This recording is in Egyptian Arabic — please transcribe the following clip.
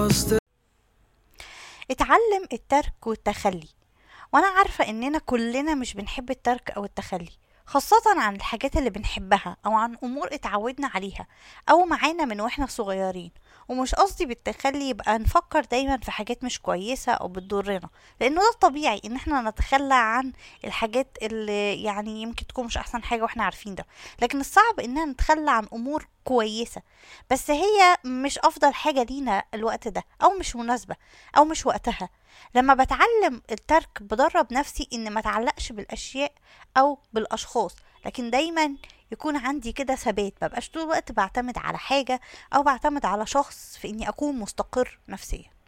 اتعلم الترك والتخلي وانا عارفة اننا كلنا مش بنحب الترك او التخلي خاصة عن الحاجات اللي بنحبها او عن امور اتعودنا عليها او معانا من واحنا صغيرين ومش قصدي بالتخلي يبقى نفكر دايما في حاجات مش كويسة او بتضرنا لانه ده الطبيعي ان احنا نتخلى عن الحاجات اللي يعني يمكن تكون مش احسن حاجة واحنا عارفين ده لكن الصعب اننا نتخلى عن امور كويسة بس هي مش افضل حاجة لينا الوقت ده او مش مناسبة او مش وقتها لما بتعلم الترك بدرب نفسي ان ما اتعلقش بالاشياء او بالاشخاص لكن دايما يكون عندي كده ثبات مبقاش طول الوقت بعتمد على حاجة او بعتمد على شخص في اني اكون مستقر نفسيا